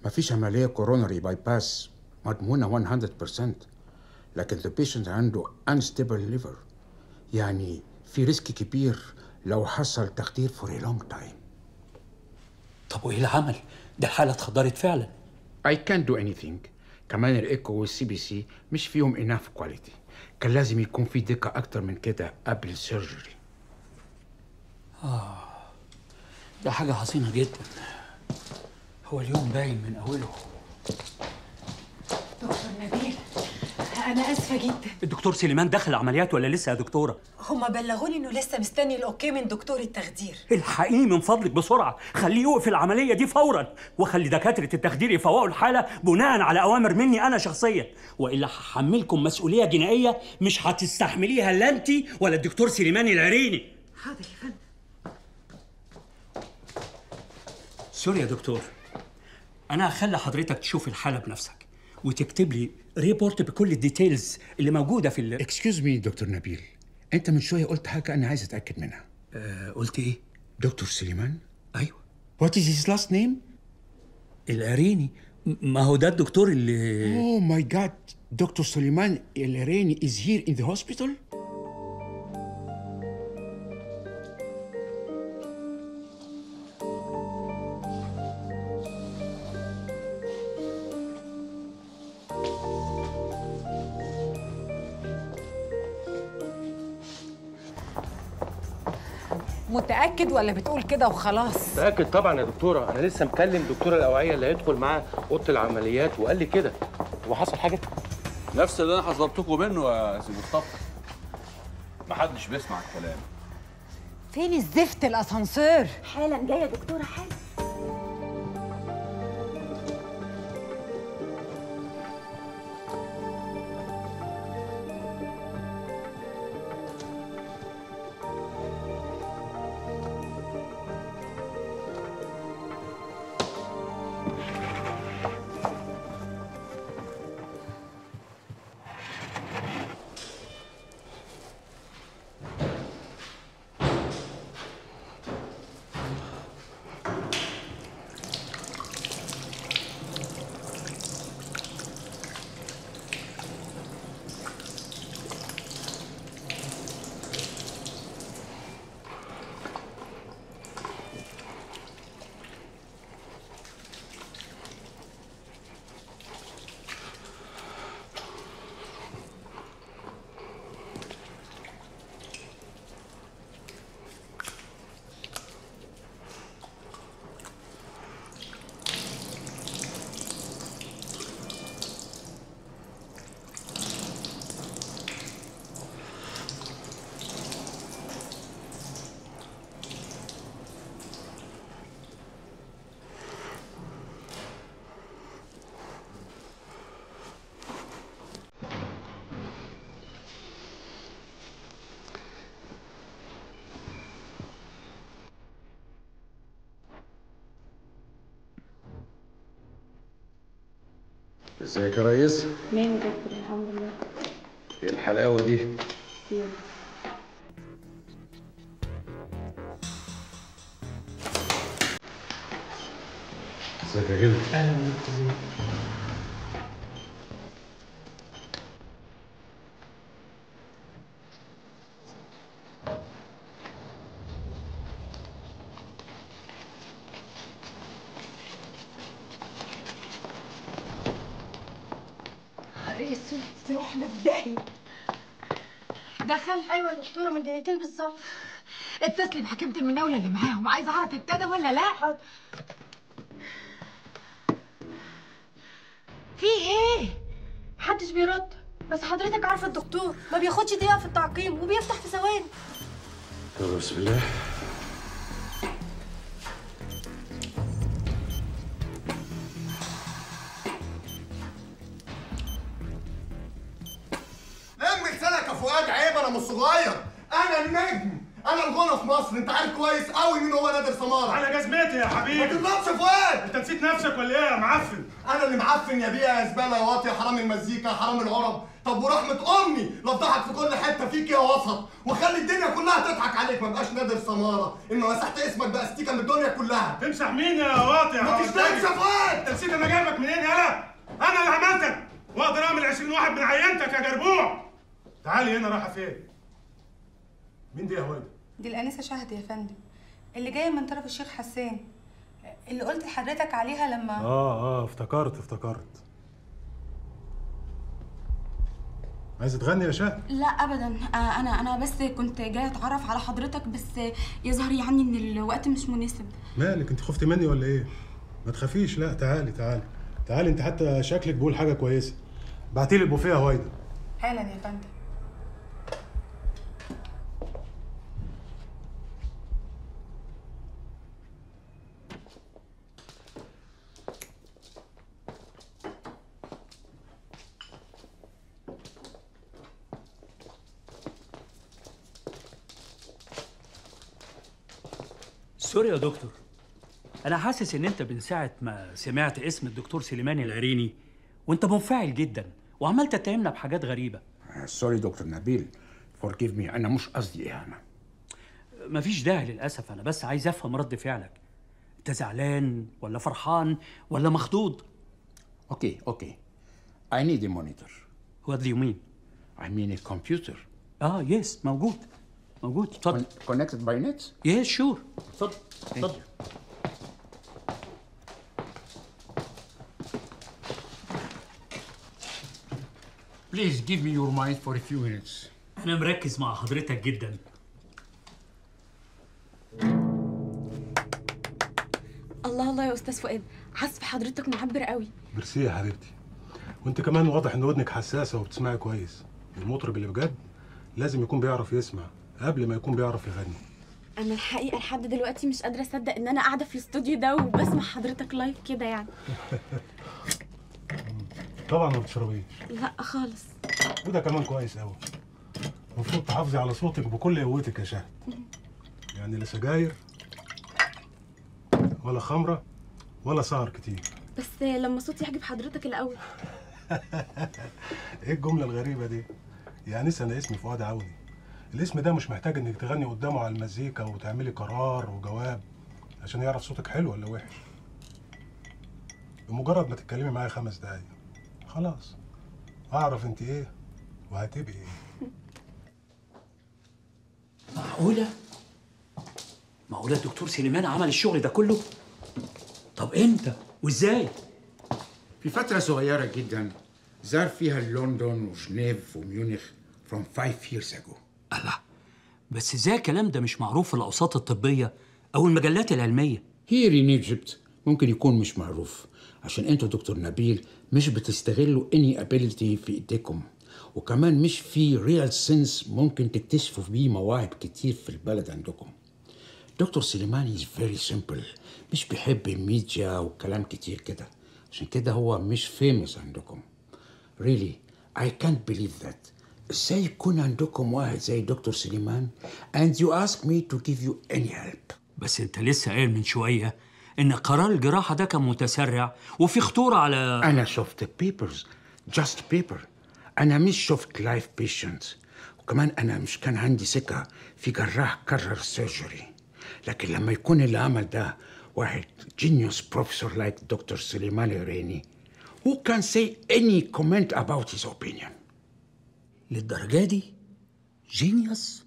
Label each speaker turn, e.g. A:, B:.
A: مفيش عملية كوروناري باي باس مضمونة 100% لكن the patient عنده unstable liver يعني في ريسك كبير لو حصل تخدير for a long time
B: طب وايه العمل؟ ده الحالة اتخدرت فعلا
A: I can't do anything كمان الايكو والسي بي سي مش فيهم enough quality كان لازم يكون في دقة أكتر من كده قبل السيرجري
B: ده حاجة حزينة جدا هو اليوم باين من أوله
C: دكتور نبيل انا اسفه جدا
B: الدكتور سليمان دخل عمليات ولا لسه يا دكتورة؟
C: هما بلغوني انه لسه مستني الاوكي من دكتور التخدير
B: الحقيقي من فضلك بسرعة خليه يوقف العملية دي فورا وخلي دكاترة التخدير يفوقوا الحالة بناء على أوامر مني أنا شخصيا وإلا هحملكم مسؤولية جنائية مش هتستحمليها لا أنت ولا الدكتور سليمان العريني
C: حاضر يا فندم
B: سوري يا دكتور أنا هخلي حضرتك تشوف الحالة بنفسك وتكتب لي ريبورت بكل الديتيلز اللي موجودة في ال...
A: excuse me دكتور نبيل أنت من شوية قلت حاجة أنا عايز أتأكد منها
B: آه قلت إيه؟
A: دكتور سليمان
B: أيوه
A: What is his last name?
B: العريني م- ما هو ده الدكتور اللي
A: Oh my god دكتور سليمان الريني is here in the hospital?
C: متاكد ولا بتقول كده وخلاص
D: متأكد طبعا يا دكتورة أنا لسه مكلم دكتور الأوعية اللي هيدخل معاه أوضة العمليات وقال لي كده هو حصل حاجة؟
E: نفس اللي انا حذرتكم منه يا سي مصطفى محدش بيسمع الكلام
C: فين الزفت الاسانسير
F: حالا جايه يا دكتوره حالا
D: ازيك يا ريس؟
F: مين دكتور الحمد لله
D: ايه الحلاوة دي؟
F: كتير
D: ازيك يا جدع؟
C: اسود احنا في داهيه دخل
F: ايوه يا دكتوره من دقيقتين بالظبط
C: اتصلي بحكيمه المناوله اللي معاهم عايزه اعرف ابتدى ولا لا في ايه
F: محدش بيرد بس حضرتك عارفه الدكتور ما بياخدش دقيقه في التعقيم وبيفتح في ثواني
D: يلا بسم الله
G: لم لسانك يا فؤاد عيب انا مش صغير انا النجم انا الغنى في مصر انت عارف كويس قوي مين هو نادر سماره
H: على جزمتي يا
G: ما
H: حبيبي
G: تضربش يا فؤاد
H: انت نسيت نفسك ولا ايه يا معفن
G: انا اللي معفن يا بيئه يا زباله يا واطي يا حرام المزيكا يا حرام العرب طب ورحمه امي لو ضحك في كل حته فيك يا وسط وخلي الدنيا كلها تضحك عليك ما بقاش نادر سماره انه مسحت اسمك بقى ستيكه من الدنيا كلها
H: تمسح مين يا واطي يا
G: ما
H: حوالي؟
G: تشتغلش يا فؤاد
H: انت نسيت انا جايبك منين يالا انا اللي عملتك واقدر اعمل 20 واحد من عينتك يا جربوع تعالي هنا رايحه فين مين دي يا هويدا
I: دي الأنسة شهد يا فندم اللي جاية من طرف الشيخ حسان اللي قلت لحضرتك عليها لما
H: اه اه افتكرت افتكرت عايزه تغني يا شهد
J: لا ابدا آه، انا انا بس كنت جايه اتعرف على حضرتك بس يظهر يعني ان الوقت مش مناسب
H: مالك انت خفتي مني ولا ايه ما تخافيش لا تعالي تعالي تعالي انت حتى شكلك بيقول حاجه كويسه بعتيلي البوفيه يا هويدا
I: حالا يا فندم
B: سوري يا دكتور انا حاسس ان انت من ساعه ما سمعت اسم الدكتور سليمان العريني وانت منفعل جدا وعمال تتهمنا بحاجات غريبه
A: سوري دكتور نبيل فورجيف مي انا مش قصدي اهانه
B: مفيش داعي للاسف انا بس عايز افهم رد فعلك انت زعلان ولا فرحان ولا مخضوض
A: اوكي اوكي I need a monitor
B: What do you mean?
A: I mean a computer
B: اه يس موجود موجود اتفضل
A: Con- connected by net
B: يس شور اتفضل اتفضل
A: Please give me your mind for a few minutes
B: انا مركز مع حضرتك جدا
J: الله الله يا استاذ فؤاد عزف حضرتك معبر قوي
H: ميرسي يا حبيبتي وانت كمان واضح ان ودنك حساسه وبتسمعي كويس المطرب اللي بجد لازم يكون بيعرف يسمع قبل ما يكون بيعرف يغني
J: انا الحقيقه لحد دلوقتي مش قادره اصدق ان انا قاعده في الاستوديو ده وبسمع حضرتك لايف كده يعني
H: طبعا ما بتشربيش
J: لا خالص
H: وده كمان كويس قوي المفروض تحافظي على صوتك بكل قوتك يا شهد يعني لا سجاير ولا خمره ولا سهر كتير
J: بس لما صوتي يعجب حضرتك الاول
H: ايه الجمله الغريبه دي يا انسه انا اسمي فؤاد عوني الاسم ده مش محتاج انك تغني قدامه على المزيكا وتعملي قرار وجواب عشان يعرف صوتك حلو ولا وحش بمجرد ما تتكلمي معايا خمس دقايق خلاص اعرف انت ايه وهتبقي ايه
B: معقوله معقوله الدكتور سليمان عمل الشغل ده كله طب امتى وازاي
A: في فترة صغيرة جدا زار فيها لندن وجنيف وميونخ from five years ago
B: الله بس ازاي الكلام ده مش معروف في الاوساط الطبيه او المجلات العلميه
A: Here in Egypt ممكن يكون مش معروف عشان انتوا دكتور نبيل مش بتستغلوا any ability في ايديكم وكمان مش في real sense ممكن تكتشفوا بيه مواهب كتير في البلد عندكم دكتور سليمان is very simple مش بيحب الميديا وكلام كتير كده عشان كده هو مش famous عندكم really I can't believe that ازاي يكون عندكم واحد زي دكتور سليمان and you ask me to give you any help
B: بس انت لسه قايل من شويه ان قرار الجراحه ده كان متسرع وفي خطوره على
A: أنا شفت بيبرز جاست بيبر أنا مش شفت لايف بيشنت وكمان أنا مش كان عندي ثقة في جراح كرر سيرجري لكن لما يكون اللي عمل ده واحد جينيوس بروفيسور لايك دكتور سليمان الريني who can say any comment about his opinion
B: للدرجه دي جينيوس